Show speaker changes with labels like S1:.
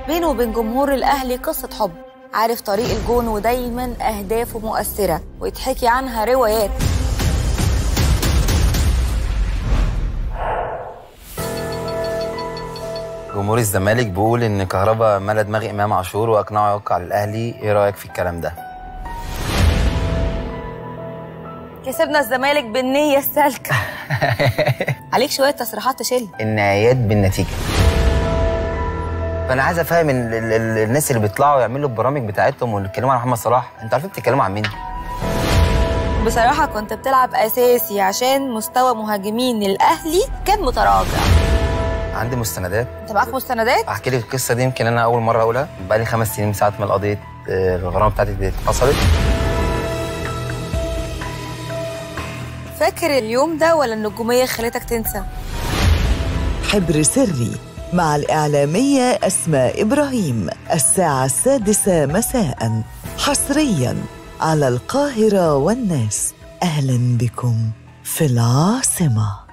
S1: بينه وبين جمهور الأهلي قصة حب عارف طريق الجون ودايما أهدافه مؤثرة ويتحكي عنها روايات
S2: جمهور الزمالك بيقول ان كهربا ملا دماغ امام عاشور واقنعه يوقع على الاهلي ايه رايك في الكلام ده
S1: كسبنا الزمالك بالنية السالكة عليك شوية تصريحات تشيل
S2: النهايات بالنتيجه فانا عايز افهم ال- ال- ال- الناس اللي بيطلعوا يعملوا البرامج بتاعتهم واللي بيتكلموا عن محمد صلاح انتوا عارفين بتتكلموا عن مين
S1: بصراحة كنت بتلعب أساسي عشان مستوى مهاجمين الأهلي كان متراجع
S2: عندي مستندات
S1: أنت معاك مستندات؟
S2: احكي لك القصه دي يمكن انا اول مره اقولها بقالي خمس سنين من ساعه ما القضيه آه، الغرامه بتاعتي دي حصلت
S1: فاكر اليوم ده ولا النجومية خلتك تنسى؟
S3: حبر سري مع الإعلامية أسماء إبراهيم الساعة السادسة مساء حصريا على القاهرة والناس أهلا بكم في العاصمة